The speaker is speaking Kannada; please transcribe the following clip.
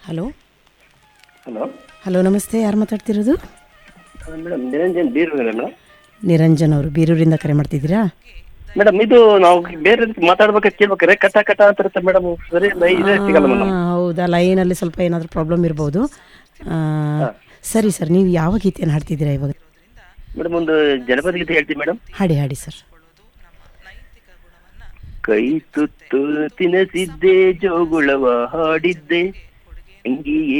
ಹಲೋ ಹಲೋ ಹಲೋ ನಮಸ್ತೆ ಯಾರು ಮಾತಾಡ್ತಿರೋದು ಮೇಡಮ್ ನಿರಂಜನ್ ಬೀರೂರಿನ ಮೇಡಮ್ ನಿರಂಜನ್ ಅವರು ಬೀರೂರಿಂದ ಕರೆ ಮಾಡ್ತಿದ್ದೀರಾ ಮೇಡಮ್ ಇದು ನಾವು ಬೇರೆ ರೀತಿ ಮಾತಾಡ್ಬೇಕಾದ್ರೆ ಕೇಳ್ಬೇಕಾರೆ ಕಟ ಕಟ ಅಂತ ಇರುತ್ತೆ ಮೇಡಮ್ ಸರಿ ಇಲ್ಲ ಇದೇ ಸಿಗಲ್ಲ ಮೇಡಮ್ ಆ, ಹೌದಾ ಲೈನಲ್ಲಿ ಸ್ವಲ್ಪ ಏನಾದರೂ ಪ್ರಾಬ್ಲಮ್ ಇರ್ಬೋದು ಆ, ಸರಿ ಸರ್ ನೀವು ಯಾವ ಗೀತೆಯನ್ನು ಹಾಡ್ತಿದ್ದೀರಾ ಇವಾಗ ಮೇಡಮ್ ಒಂದು ಜನಪದ ಗೀತೆ ಹೇಳ್ತೀವಿ ಮೇಡಮ್ ಹಾಡಿ ಹಾಡಿ ಸರ್ ಕೈ ತುತ್ತು ತಿನಸಿದ್ದೆ ಜೋಗುಳವ ಹಾಡಿದ್ದೆ ಅಂಗಿಯೇ